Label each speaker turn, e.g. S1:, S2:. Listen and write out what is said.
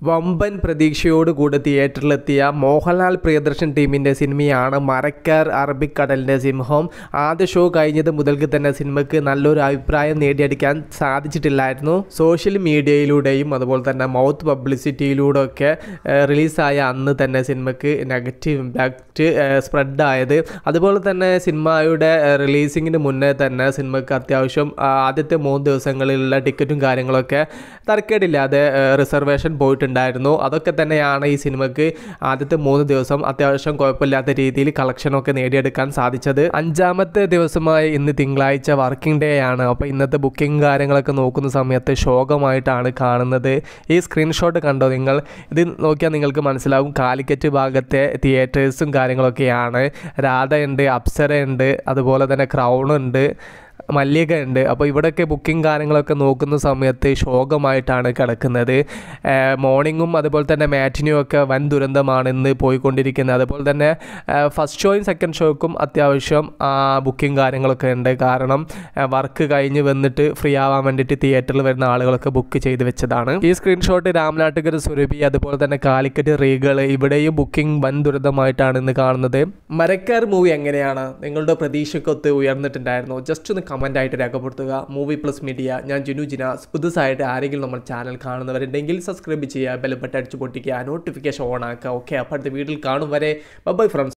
S1: വമ്പൻ പ്രതീക്ഷയോടുകൂടി തിയേറ്ററിലെത്തിയ മോഹൻലാൽ പ്രിയദർശൻ ടീമിൻ്റെ സിനിമയാണ് മരക്കാർ അറബിക്കടലിൻ്റെ സിംഹം ആദ്യ ഷോ കഴിഞ്ഞത് മുതൽക്ക് തന്നെ സിനിമയ്ക്ക് നല്ലൊരു അഭിപ്രായം നേടിയെടുക്കാൻ സാധിച്ചിട്ടില്ലായിരുന്നു സോഷ്യൽ മീഡിയയിലൂടെയും അതുപോലെ തന്നെ മൗത്ത് പബ്ലിസിറ്റിയിലൂടെ ഒക്കെ റിലീസായ അന്ന് തന്നെ സിനിമയ്ക്ക് നെഗറ്റീവ് ഇമ്പാക്റ്റ് സ്പ്രെഡായത് അതുപോലെ തന്നെ സിനിമയുടെ റിലീസിങ്ങിന് മുന്നേ തന്നെ സിനിമയ്ക്ക് അത്യാവശ്യം ആ, ആദ്യത്തെ മൂന്ന് ദിവസങ്ങളിലുള്ള ടിക്കറ്റും കാര്യങ്ങളൊക്കെ തരക്കേടില്ലാതെ റിസർവേഷൻ പോയിട്ടുണ്ടായിരുന്നു അതൊക്കെ തന്നെയാണ് ഈ സിനിമയ്ക്ക് ആദ്യത്തെ മൂന്ന് ദിവസം അത്യാവശ്യം കുഴപ്പമില്ലാത്ത രീതിയിൽ കളക്ഷനൊക്കെ നേടിയെടുക്കാൻ സാധിച്ചത് അഞ്ചാമത്തെ ദിവസമായി ഇന്ന് തിങ്കളാഴ്ച വർക്കിംഗ് ഡേ ആണ് അപ്പോൾ ഇന്നത്തെ ബുക്കിംഗ് കാര്യങ്ങളൊക്കെ നോക്കുന്ന സമയത്ത് ശോകമായിട്ടാണ് കാണുന്നത് ഈ സ്ക്രീൻഷോട്ട് കണ്ടോ നിങ്ങൾ ഇത് നോക്കിയാൽ നിങ്ങൾക്ക് മനസ്സിലാവും കാലിക്കറ്റ് ഭാഗത്തെ തിയേറ്റേഴ്സും കാര്യങ്ങളൊക്കെയാണ് രാധയുണ്ട് അപ്സരയുണ്ട് അതുപോലെ തന്നെ ക്രൗൺ ഉണ്ട് മല്ലിക ഉണ്ട് അപ്പോൾ ഇവിടെയൊക്കെ ബുക്കിംഗ് കാര്യങ്ങളൊക്കെ നോക്കുന്ന സമയത്ത് ശോകമായിട്ടാണ് കിടക്കുന്നത് മോർണിംഗും അതുപോലെ തന്നെ മാറ്റിനും ഒക്കെ വൻ ദുരന്തമാണ് ഇന്ന് പോയിക്കൊണ്ടിരിക്കുന്നത് അതുപോലെ തന്നെ ഫസ്റ്റ് ഷോയും സെക്കൻഡ് ഷോയ്ക്കും അത്യാവശ്യം ബുക്കിംഗ് കാര്യങ്ങളൊക്കെ ഉണ്ട് കാരണം വർക്ക് കഴിഞ്ഞ് വന്നിട്ട് ഫ്രീ ആവാൻ വേണ്ടിയിട്ട് തിയേറ്ററിൽ വരുന്ന ആളുകളൊക്കെ ബുക്ക് ചെയ്ത് വെച്ചതാണ് ഈ സ്ക്രീൻഷോട്ട് രാമനാട്ടുകര സുരഭി അതുപോലെ തന്നെ കാലിക്കറ്റ് റീകൾ ഇവിടെയും ബുക്കിംഗ് വൻ ദുരിതമായിട്ടാണ് ഇന്ന് കാണുന്നത് മരക്കാർ മൂവി എങ്ങനെയാണ് നിങ്ങളുടെ പ്രതീക്ഷക്കൊത്ത് ഉയർന്നിട്ടുണ്ടായിരുന്നു ജസ്റ്റ് ഒന്ന് കമൻ്റ് ആയിട്ട് രേഖപ്പെടുത്തുക മൂവി പ്ലസ് മീഡിയ ഞാൻ ജിനു ജിനാസ് പുതുസായിട്ട് ആരെങ്കിലും നമ്മൾ ചാനൽ കാണുന്നവരുണ്ടെങ്കിൽ സബ്സ്ക്രൈബ് ചെയ്യുക ബെൽ ബട്ടൺ അടിച്ച് പൊട്ടിക്കുക നോട്ടിഫിക്കേഷൻ ഓൺ ആക്കുക ഓക്കെ അപ്പോൾ അടുത്ത വീട്ടിൽ കാണും വരെ ബൈ ഫ്രണ്ട്സ്